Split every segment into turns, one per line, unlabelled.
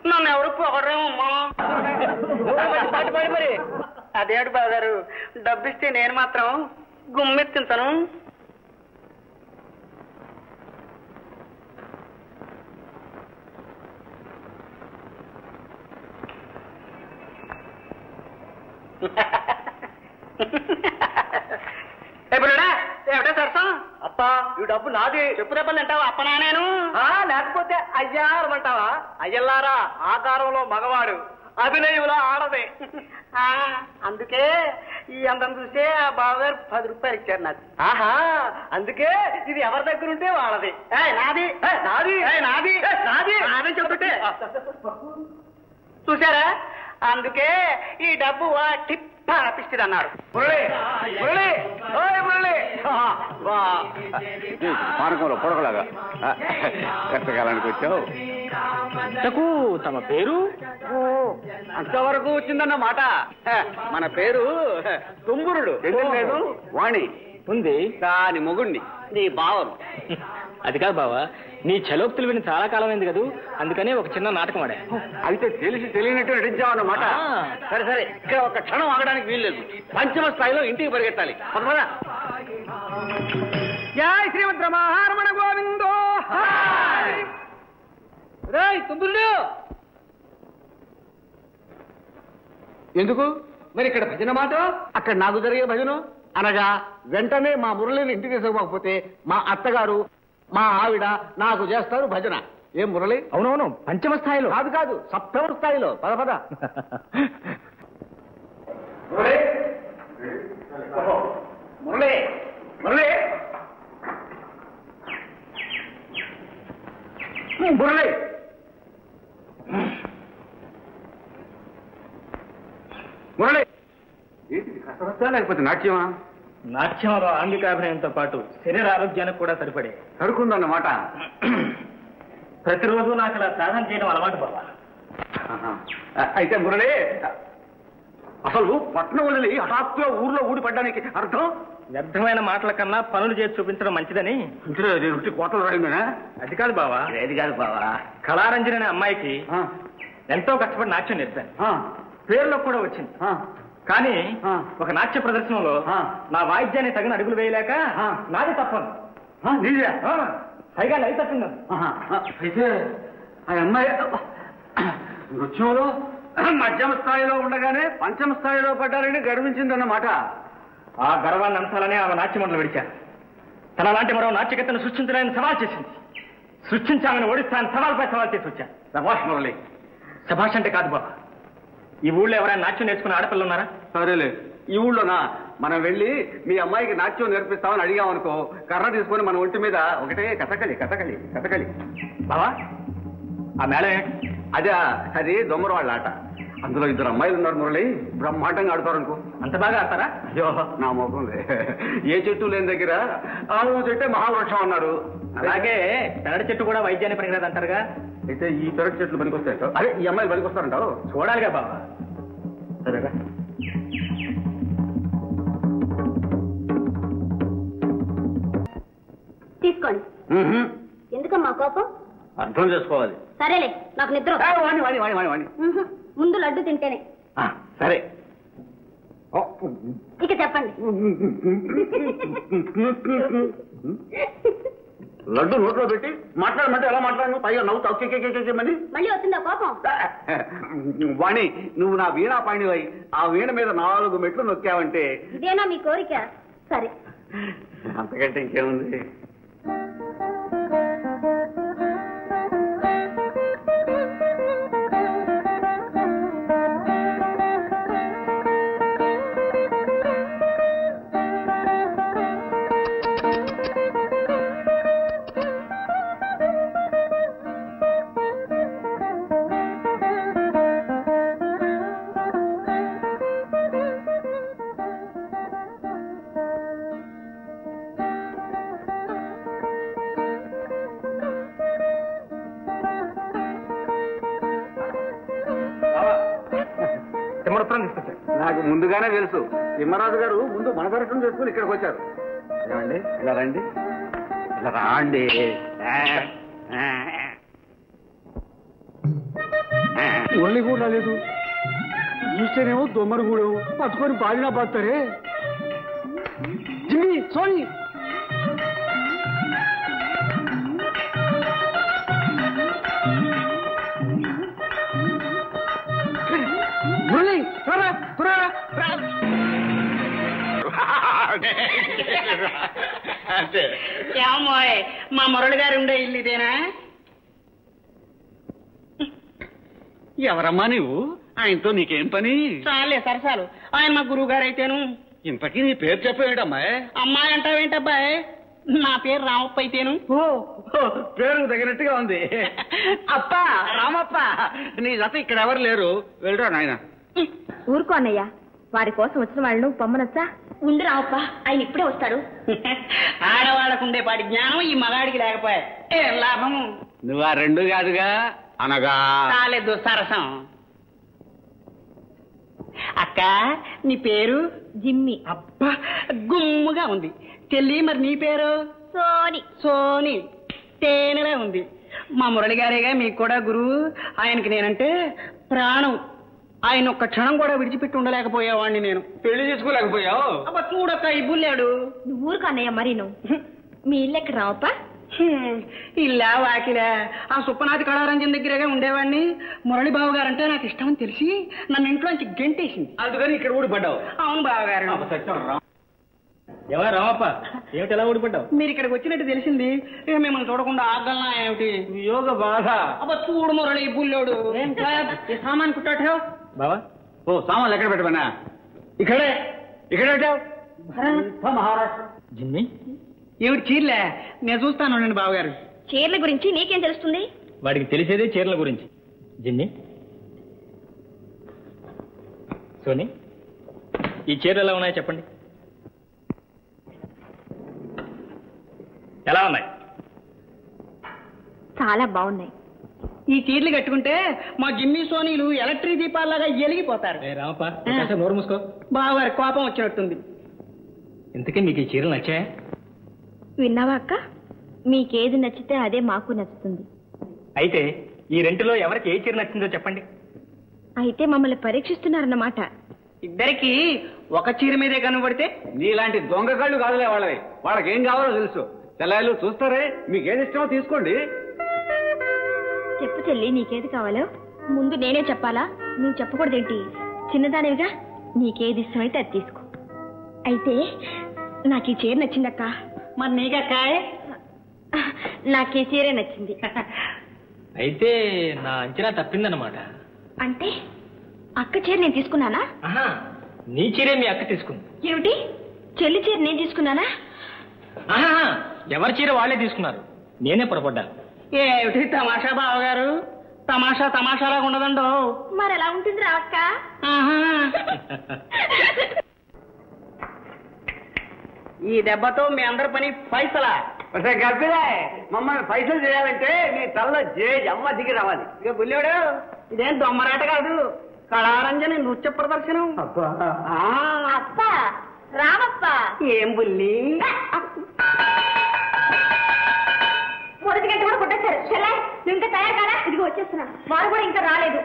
నన్ను ఎవరు పొగడరేమమ్మా
పాట పాడి మరి
అదేడు బాగారు డబ్బిస్తే నేను మాత్రం గుమ్మెత్తింతాను ఎప్పుడా ఏమిటా సరసం
అప్పా ఈ డబ్బు నాది
చెప్పు దెబ్బలు తింటావా అప్పనా నేను
ఆ, లేకపోతే అయ్యారం అంటావా అయ్యల్లారా ఆకారంలో మగవాడు అభినయంలో ఆడదే
ఆ, అందుకే ఈ అందం చూసే ఆ బావగారు పది రూపాయలు ఇచ్చారు నాకు
ఆహా అందుకే ఇది ఎవరి దగ్గర ఉంటే వాళ్ళది
ఏయ్, నాది
ఏయ్, నాది
ఏయ్, నాది
ఏయ్, నాది
నాదని చెబుతుంటే చూసారా అందుకే ఈ డబ్బు ఆ టిప్ ఆపిస్తుంది అన్నారు
మురళి మురళి ఓయ్ మురళి ఆ, వా.
పానకంలో పొడకలాగా కష్టకాలానికి వచ్చావు
ఇంతకు తమ పేరు
అంతవరకు వచ్చిందన్న మాట హ, మన పేరు హ, తుంగురుడు
ఎందుకు లేదు వాణి
ఉంది
దాని మొగుణ్ణి నీ భావను
అది కాదు బావా నీ చలోక్తులు విని చాలా కాలం అయింది కదూ అందుకనే ఒక చిన్న నాటకం ఆడా
అయితే తెలిసి తెలియనట్టు నటించావన్నమాట
ఆ.
సరే సరే ఇక్కడ ఒక క్షణం ఆగడానికి వీల్లేదు పంచమ స్థాయిలో ఇంటికి పరిగెత్తాలి పద, పద.
జై శ్రీమద్ రమణ గోవిందో
రేయ్ తుంగురుడు ఎందుకు మరి ఇక్కడ భజన మాట అక్కడ నాకు జరిగే భజన అనగా వెంటనే మా మురళిని ఇంటికి తీసుకుపోకపోతే మా అత్తగారు మా ఆవిడ నాకు చేస్తారు భజన ఏం మురళి
అవునవును పంచమ స్థాయిలో
కాదు కాదు సప్తమ స్థాయిలో పద పద మురళి మురళి మురళి
మురళి ఏంటిది కసరత్తా లేకపోతే నాట్యమా
నాట్యంలో ఆంగికాభినయంతో పాటు శరీర ఆరోగ్యానికి కూడా సరిపడే
సరుకుందన్నమాట
ప్రతిరోజు నాకు ఇలా సాధన చేయడం అలవాటు బావా
ఆహా. అయితే మురళి అసలు పట్నం వదిలి హఠాత్తుగా ఊర్లో ఊడిపడ్డానికి అర్థం
వ్యర్థమైన మాటల కన్నా పనులు చేసి చూపించడం మంచిదని
ఇంట్లో రుచి కోతలు రాయిందేనా
అది కాదు బావా
ఏది కాదు బావా
కళారంజని అనే అమ్మాయికి
ఆ,
ఎంతో కష్టపడి నాట్యం నేర్పాను
ఆ,
పేరులో కూడా వచ్చింది
ఆ.
కానీ
ఆ.
ఒక నాట్య ప్రదర్శనలో
ఆ.
నా వాయిద్యాన్ని తగిన అడుగులు వేయలేక
ఆ.
నాది తప్పను
ఆ, నీదే
ఆ, పైగా లై తప్పింది
ఆహా. ఆ, అయితే ఆ అమ్మాయి నృత్యంలో మధ్యమ స్థాయిలో ఉండగానే పంచమ స్థాయిలో పడ్డారని గర్వించిందన్నమాట
ఆ గర్వాన్ని అంశాలనే ఆమె నాట్యమండలి విడిచారు తన లాంటి మరో నాట్యకత్తను సృష్టించడానికి సవాల్ చేసింది సృష్టించి ఆమెను ఓడిస్తాను సవాల్పై సవాల్ చేసి వచ్చాను
సభాష్ మురళి
సభాష్ అంటే కాదు బాబా ఈ ఊళ్ళో ఎవరైనా నాట్యం నేర్చుకునే ఆడపిల్లలు ఉన్నారా
సరేలే ఈ ఊళ్ళోనా మనం వెళ్ళి మీ అమ్మాయికి నాట్యం నేర్పిస్తామని అడిగామనుకో కర్ర తీసుకొని మన ఒంటి మీద ఒకటే కథకలి కథకలి కథకలి
బావా ఆ మేళం ఏంటి?
అదే అది దొమ్మర వాళ్ళ ఆట అందులో ఇద్దరు అమ్మాయిలు ఉన్నారు మురళి బ్రహ్మాండంగా ఆడతారు అనుకో
అంత బాగా ఆడతారా
అయ్యో నా మొఖం లే. ఏ చెట్టు లేని దగ్గర ఆవు చెట్టే మహావృక్షం అన్నారు
అలాగే పెరడి చెట్టు కూడా వైద్యాన్ని పనికిరాదు అంటారుగా
అయితే ఈ పెరటి చెట్లు పనికొస్తాయి అదే ఈ అమ్మాయిలు పనికొస్తారంటావు
చూడాలిగా బాబా
సరేగా
తీసుకోండి ఎందుకమ్మా కోపం
అర్థం చేసుకోవాలి
సరేలే నాకు నిద్ర
ఏ, వాణి వాణి వాణి వాణి వాణి
ఉహు, ముందు లడ్డు తింటేనే
ఆ, సరే ఓ.
ఇక చెప్పండి
లడ్డు నోట్లో పెట్టి మాట్లాడమంటే ఎలా మాట్లాడను పైగా నవ్వుతావు కేకేకేకేమని
మళ్ళీ వచ్చిందా కోపం
వాణి నువ్వు నా వీణా పాణివై ఆ వీణ మీద నాలుగు మెట్లు నొక్కావంటే
ఇదేనా మీ కోరిక సరే
అంతకంటే ఇంకేముంది
తిమ్మరత్నం తీసుకొచ్చారు
నాకు ముందుగానే తెలుసు తిమ్మరాజు గారు ముందు మన దర్శనం చేసుకుని ఇక్కడికి వచ్చారు ఏమండి ఇలా రండి ఇలా రాండి ఆ, ఆ, ఆ. మురళి కూడా రాలేదు ఈస్టేనేమో దొమ్మరగూడెం పట్టుకొని బాడినా పడతారే జిమ్మి సోని మురళి త్వరగా త్వరగా రా.
అంతే
ఏమోయ్ మా మురళి గారు ఉండే ఇల్లు ఇదేనా
ఎవరమ్మా నీవు ఆయనతో నీకేం పని
చాలే సరసాలు ఆయన మా గురువు గారు అయితేను
ఇంతకీ నీ పేరు చెప్పేటమ్మా
అమ్మాయి అంటావేంటబ్బాయ్ నా పేరు రామప్ప అయితేను
ఓ ఓ, పేరుకు తగినట్టుగా ఉంది అప్ప రామప్ప నీ జత ఇక్కడ ఎవరు లేరు వెళ్ళరా నాయన
ఊరుకో అన్నయ్య వారి కోసం వచ్చిన వాళ్ళను పొమ్మనొచ్చా ఉండు రావప్ప ఆయన ఇప్పుడే వస్తాడు
ఆడవాళ్ళకు ఉండేపాటి జ్ఞానం ఈ మగాడికి లేకపోయా ఏ లాభము
నువ్వు ఆ రెండు కాదుగా అనగా
చాలేదు సరసం అక్క నీ పేరు
జిమ్మి
అబ్బా గుమ్ముగా ఉంది చెల్లి మరి నీ పేరు
సోని
సోని తేనెలా ఉంది మా మురళి గారేగా మీకు కూడా గురువు ఆయనకి నేనంటే ప్రాణం ఆయన ఒక్క క్షణం కూడా విడిచిపెట్టి ఉండలేకపోయేవాడిని నేను
పెళ్లి చేసుకోలేకపోయావు
అబ్బా చూడక్క ఈ బుల్లాడు
నువ్వు ఊరుకో అన్నయ్య మరి నువ్వు మీ ఇల్లు ఎక్కడ రావప్ప
హ్మ్, ఇల్లా వాకిలా ఆ సుప్పనాథి కళారంజన్ దగ్గరగా ఉండేవాడిని మురళి బాబు గారంటే నాకు ఇష్టం అని తెలిసి నన్ను ఇంట్లోంచి గెంటేసింది
అందుకని ఇక్కడ ఊడిపడ్డావు
అవును బావగారు
ఎవరా రామప్ప ఏమిటి ఎలా ఊడిపడ్డావు
మీరు ఇక్కడికి వచ్చినట్టు తెలిసింది ఇక మిమ్మల్ని చూడకుండా ఆగలనా ఏమిటి
యోగ బాధ
అబ్బా చూడు మురళి బుల్లోడు ఈ సామాన్ కుట్టాడు
బావా
ఓ సామాన్లు ఎక్కడ పెట్టమన్నా ఇక్కడే ఇక్కడ పెట్టావు మహారాష్ట్ర
జిమ్మి
ఏమిటి చీరలే నేను చూస్తాను నేను బావగారు
చీరల గురించి నీకేం తెలుస్తుంది
వాడికి తెలిసేదే చీరల గురించి జిమ్మి సోని ఈ చీరలు ఎలా ఉన్నాయో చెప్పండి ఎలా ఉన్నాయి
చాలా బాగున్నాయి
ఈ చీరలు కట్టుకుంటే మా జిమ్మి సోనీలు ఎలక్ట్రిక్ దీపాల్లాగా ఎలిగిపోతారు
ఏ రామప్ప కాసేపు నోరు మూసుకో
బావగారి కోపం వచ్చినట్టుంది
ఇంతకీ మీకు ఈ చీరలు నచ్చాయా
విన్నావా అక్క మీకేది నచ్చితే అదే మాకు నచ్చుతుంది
అయితే ఈ రెంటిలో ఎవరికి ఏ చీర నచ్చిందో చెప్పండి
అయితే మమ్మల్ని పరీక్షిస్తున్నారన్నమాట
ఇద్దరికి ఒక చీర మీదే కనబడితే
నీలాంటి దొంగ కళ్ళు కాదులే వాళ్ళవి వాళ్ళకి ఏం కావాలో తెలుసు తెల్లాయిలు చూస్తారే మీకు ఏది ఇష్టమో తీసుకోండి
చెప్పు చెల్లి నీకేది కావాలో ముందు నేనే చెప్పాలా నువ్వు చెప్పకూడదేంటి చిన్నదానివిగా నీకేది ఇష్టమైతే అది తీసుకో అయితే నాకు ఈ చీర నచ్చిందక్క
మరి నీకక్కాయ్
నాకు ఈ చీరే నచ్చింది
అయితే నా అంచనా తప్పిందన్నమాట
అంటే అక్క చీర నేను తీసుకున్నానా
ఆహా నీ చీరే మీ అక్క తీసుకుంది
ఏమిటి చెల్లి చీర నేను తీసుకున్నానా
ఆహా ఎవరి చీర వాళ్ళే తీసుకున్నారు నేనే పొరపడ్డాను
ఏమిటి తమాషా బావగారు తమాషా తమాషాలాగా ఉండదండో
మరి ఎలా ఉంటుంది రావక్క
ఆహా. ఈ దెబ్బతో మీ అందరి పని ఫైసలా
గర్భిడే మమ్మల్ని పైసలు చేయాలంటే నీ తల్ల జే అమ్మ దిగి రావాలి
ఇక బుల్లోడు ఇదేం దొమ్మరాట కాదు కళారంజని నృత్య ప్రదర్శనం ఆ,
అప్ప రామప్ప
ఏం బుల్లి
మొదటి గంట కూడా కొట్టేశారు చెల్లె నువ్వు ఇంకా తయారు కాదా ఇదిగో వచ్చేస్తున్నా వారు కూడా ఇంకా రాలేదు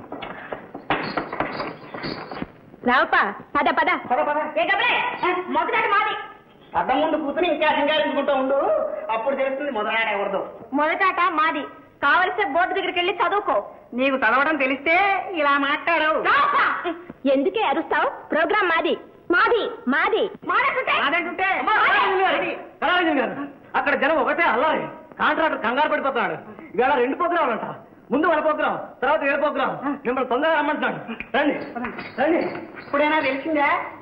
రావప్ప పద పద
పద పద
ఏ గబలే మొదటి మాది
అద్దం ముందు కూర్చుని ఇంకా సింగారించుకుంటూ ఉండు అప్పుడు తెలుస్తుంది మొదలాడ ఎవరిదో
మొదటాట మాది కావలసిన బోర్డు దగ్గరికి వెళ్ళి చదువుకో
నీకు చదవడం తెలిస్తే ఇలా మాట్లాడవు
రావప్ప! ఎందుకే అరుస్తావు ప్రోగ్రామ్ మాది మాది మాది మాదంటుంటే
అదేంటుంటే
కళారంజన్ గారు అక్కడ జనం ఒకటే అల్లాలి కాంట్రాక్టర్ కంగారు పడిపోతున్నాడు ఇవాళ రెండు ప్రోగ్రాంలు అంట ముందు వాళ్ళ ప్రోగ్రాం తర్వాత వేరే ప్రోగ్రాం మిమ్మల్ని తొందరగా రమ్మంటున్నాడు రండి రండి
ఇప్పుడైనా తెలిసిందా